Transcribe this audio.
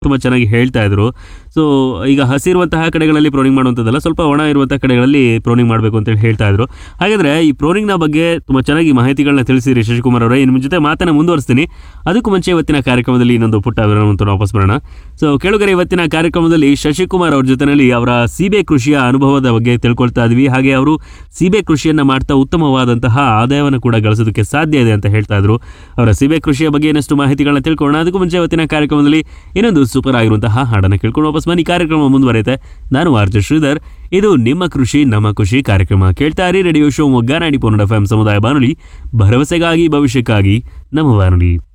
ತುಂಬ ಚೆನ್ನಾಗಿ ಹೇಳ್ತಾ ಇದ್ರು ಸೊ ಈಗ ಹಸಿರುವಂತಹ ಕಡೆಗಳಲ್ಲಿ ಪ್ರೋನಿಂಗ್ ಮಾಡುವಂಥದ್ದಲ್ಲ ಸ್ವಲ್ಪ ಒಣ ಇರುವಂತಹ ಕಡೆಗಳಲ್ಲಿ ಪ್ರೋನಿಂಗ್ ಮಾಡಬೇಕು ಅಂತೇಳಿ ಹೇಳ್ತಾ ಇದ್ರು ಹಾಗಾದ್ರೆ ಈ ಪ್ರೋನಿಂಗ್ನ ಬಗ್ಗೆ ತುಂಬ ಚೆನ್ನಾಗಿ ಮಾಹಿತಿಗಳನ್ನ ತಿಳಿಸಿರಿ ಶಶಿಕುಮಾರ್ ಅವರೇ ನಿಮ್ಮ ಜೊತೆ ಮಾತನ್ನ ಮುಂದುವರಿಸ್ತೀನಿ ಅದಕ್ಕೂ ಮುಂಚೆ ಇವತ್ತಿನ ಕಾರ್ಯಕ್ರಮದಲ್ಲಿ ಇನ್ನೊಂದು ಪುಟ್ಟ ವಿವರಣೆಯನ್ನು ವಾಪಸ್ ಬರೋಣ ಸೊ ಕೇಳುಗರೆ ಇವತ್ತಿನ ಕಾರ್ಯಕ್ರಮದಲ್ಲಿ ಶಶಿಕುಮಾರ್ ಅವ್ರ ಜೊತೆನಲ್ಲಿ ಅವರ ಸೀಬೆ ಕೃಷಿಯ ಅನುಭವದ ಬಗ್ಗೆ ತಿಳ್ಕೊಳ್ತಾ ಇದ್ವಿ ಹಾಗೆ ಅವರು ಸೀಬೆ ಕೃಷಿಯನ್ನ ಮಾಡ್ತಾ ಉತ್ತಮವಾದಂತಹ ಆದಾಯವನ್ನು ಕೂಡ ಗಳಿಸೋದಕ್ಕೆ ಸಾಧ್ಯ ಇದೆ ಅಂತ ಹೇಳ್ತಾ ಇದ್ರು ಅವರ ಸೀಬೆ ಕೃಷಿಯ ಬಗ್ಗೆ ಇನ್ನಷ್ಟು ಮಾಹಿತಿಗಳನ್ನ ತಿಳ್ಕೊಳ್ಳೋಣ ಅದಕ್ಕೂ ಮುಂಚೆ ಇವತ್ತಿನ ಕಾರ್ಯಕ್ರಮದಲ್ಲಿ ಇನ್ನೊಂದು ಸೂಪರ್ ಆಗಿರುವಂತಹ ಹಾಡನ್ನು ಕೇಳ್ಕೊಂಡು ವಾಪಸ್ ಬನ್ನಿ ಕಾರ್ಯಕ್ರಮ ಮುಂದುವರೆಯುತ್ತೆ ನಾನು ಆರ್ಜ ಶ್ರೀಧರ್ ಇದು ನಿಮ್ಮ ಕೃಷಿ ನಮ್ಮ ಖುಷಿ ಕಾರ್ಯಕ್ರಮ ಕೇಳ್ತಾ ಇರಿ ರೇಡಿಯೋ ಶೋ ಮೊಗ್ಗ ನಾಡಿ ಪೋನಡ ಎಫ್ ಸಮುದಾಯ ಬಾನುಲಿ ಭರವಸೆಗಾಗಿ ಭವಿಷ್ಯಕ್ಕಾಗಿ ನಮ್ಮ ಬಾನುಲಿ